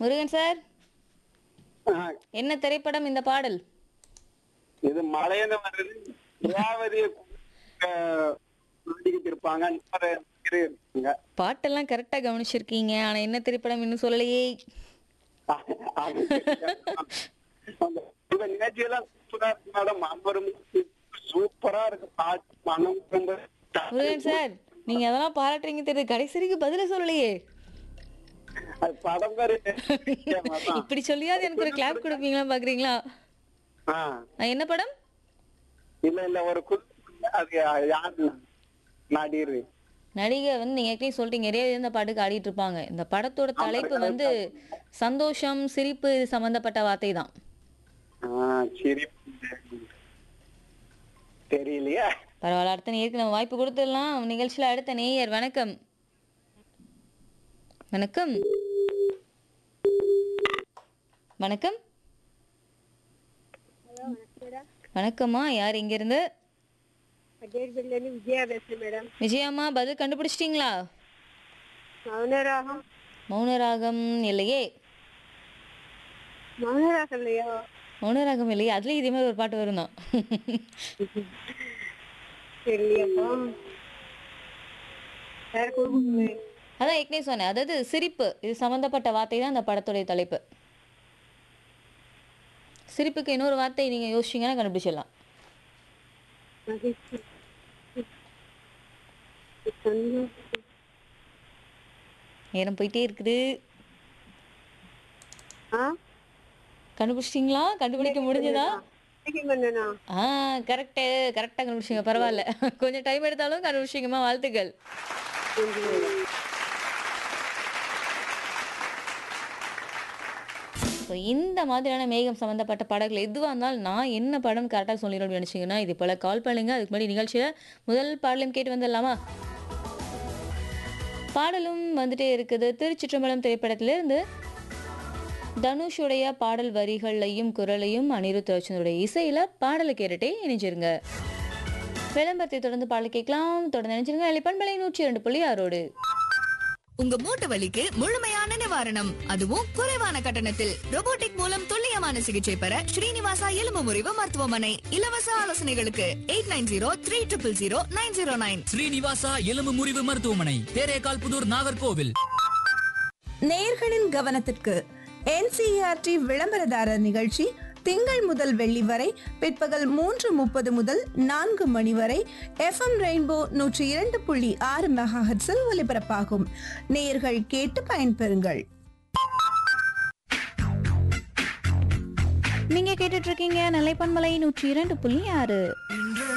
Murugan sir ஆ, என்ன திரைப்படம் இந்த பாடல் இது மலையில வருது ரேவதிய மாட்டிக்கிட்டு இருப்பாங்க இன்னொரு இரு இருப்பாங்க பாட்டெல்லாம் கரெக்டா கவனிச்சிருக்கீங்க ஆனா என்ன திரைப்படம் இன்னும் சொல்லலையே அது அந்த இந்த நிகழ்ச்சியெல்லாம் சூப்பரா இருக்கு மேடம் அம்பரும் சூப்பரா இருக்கு பாட்டு மனம் ரொம்ப முருகன் சார் நீங்க அதெல்லாம் பாராட்டுறீங்க தெரியுது கடைசி வரைக்கும் பதில சொல்லலையே அது படம் பேரு அதான். இப்படி சொல்லியாவது எனக்கு ஒரு கிளாப் கொடுப்பீங்களா பாக்குறீங்களா ஆ, ஆ, என்ன படம் இல்ல இல்ல ஒரு குழு அது யாரு நடிகர் நடிகை வந்து நீங்க ஏற்கனவே சொல்லிட்டீங்க நிறைய இந்த பாட்டுக்கு ஆடிட்டு இருப்பாங்க இந்த படத்தோட தலைப்பு வந்து சந்தோஷம் சிரிப்பு இது சம்பந்தப்பட்ட வார்த்தை தான் ஆ, சரி தெரியலையா பரவாயில்ல அடுத்த நேருக்கு நம்ம வாய்ப்பு கொடுத்துடலாம் நிகழ்ச்சியில அடுத்த நேயர் வணக்கம் வணக்கம் வணக்கம் வணக்கம்மா யார் இங்க இருந்து அஜயர்பிள்ளி விஜயா பேசுறேன் மேடம் விஜயம்மா பதில் கண்டுபிடிச்சிட்டீங்களா மௌனராகம் மௌனராகம் இல்லையே மௌனராகம் இல்லையா மௌனராகம் இல்லையே அதுலயும் இதே மாதிரி ஒரு பாட்டு வரும் தான் தெரியலையாப்பா வேற கொடுக்குமே அதான் ஏற்கனவே சொன்னேன் அதாவது சிரிப்பு இது சம்பந்தப்பட்ட வார்த்தை தான் அந்த படத்துடைய தலைப்பு சிரிப்புக்கு இன்னொரு வார்த்தை நீங்க யோசிச்சீங்கன்னா கண்டுபிடிச்சிடலாம் மகிழ்ச்சி சந்தோஷம் நேரம் போயிட்டே இருக்குது ஆ கண்டுபிடிச்சிட்டீங்களா கண்டுபிடிக்க முடிஞ்சதா இன்னைக்கு பண்ணனா ஆ கரெக்டு கரெக்டாக கண்டுபிடிச்சிங்க பரவாயில்ல கொஞ்சம் டைம் எடுத்தாலும் கண்டுபிடிச்சிங்கம்மா வாழ்த்துக்கள் ஸோ இந்த மாதிரியான மேகம் சம்மந்தப்பட்ட பாடல்கள் எதுவாக இருந்தாலும் நான் என்ன படம் கரெக்டாக சொல்லிடணும்னு நினச்சிங்கன்னா இது போல் கால் பண்ணுங்க அதுக்கு முன்னாடி நிகழ்ச்சியில் முதல் பாடலையும் கேட்டு வந்துடலாமா பாடலும் வந்துட்டே இருக்குது திருச்சிற்றம்பலம் திரைப்படத்திலிருந்து தனுஷுடைய பாடல் வரிகளையும் குரலையும் அனிருத் ரச்சனுடைய இசையில பாடலை கேட்டுட்டே இணைஞ்சிருங்க விளம்பரத்தை தொடர்ந்து பாடல் கேட்கலாம் தொடர்ந்து நினைச்சிருங்க பண்பலை நூற்றி இரண்டு புள்ளி ஆறோடு உங்க மூட்டு வலிக்கு முழுமையான நிவாரணம் அதுவும் குறைவான கட்டணத்தில் robotic மூலம் துல்லியமான சிகிச்சை பெற ஸ்ரீனிவாசா எலும்பு முறிவு மருத்துவமனை இலவச ஆலோசனைகளுக்கு eight nine zero three triple zero nine zero nine Srinivasa எலும்பு முறிவு மருத்துவமனை தேரேகால் புதூர் நாகர்கோவில் நேயர்களின் கவனத்திற்கு என்சிஆர்டி விளம்பரதாரர் நிகழ்ச்சி திங்கள் முதல் வெள்ளி வரை பிற்பகல் மூன்று முப்பது முதல் நான்கு மணி வரை எஃப்எம் ரெயின்போ நூற்றி இரண்டு புள்ளி ஆறு மெகாஹெட்ஸில் ஒலிபரப்பாகும் நேயர்கள் கேட்டு பயன்பெறுங்கள் நீங்க கேட்டுட்டு இருக்கீங்க நிலைப்பன்மலை நூற்றி இரண்டு புள்ளி ஆறு